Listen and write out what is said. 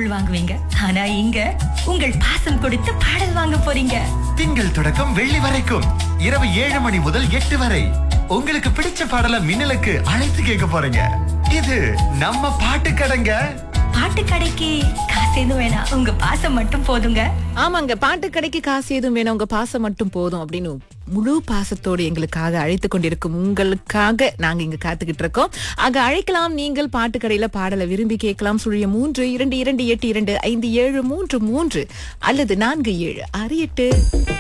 பொருள் வாங்குவீங்க ஆனா இங்க உங்கள் பாசம் கொடுத்து பாடல் வாங்க போறீங்க திங்கள் தொடக்கம் வெள்ளி வரைக்கும் இரவு ஏழு மணி முதல் எட்டு வரை உங்களுக்கு பிடிச்ச பாடல மின்னலுக்கு அழைத்து கேட்க போறீங்க இது நம்ம பாட்டு கடைங்க பாட்டு கடைக்கு காசு எதுவும் வேணாம் உங்க பாசம் மட்டும் போதுங்க ஆமாங்க பாட்டு கடைக்கு காசு எதுவும் வேணும் உங்க பாசம் மட்டும் போதும் அப்படின்னு முழு பாசத்தோடு எங்களுக்காக அழைத்து கொண்டிருக்கும் உங்களுக்காக நாங்க இங்க காத்துக்கிட்டு இருக்கோம் ஆக அழைக்கலாம் நீங்கள் பாட்டு கடையில பாடலை விரும்பி கேட்கலாம் சுழிய மூன்று இரண்டு இரண்டு எட்டு இரண்டு ஐந்து ஏழு மூன்று மூன்று அல்லது நான்கு ஏழு ஆறு எட்டு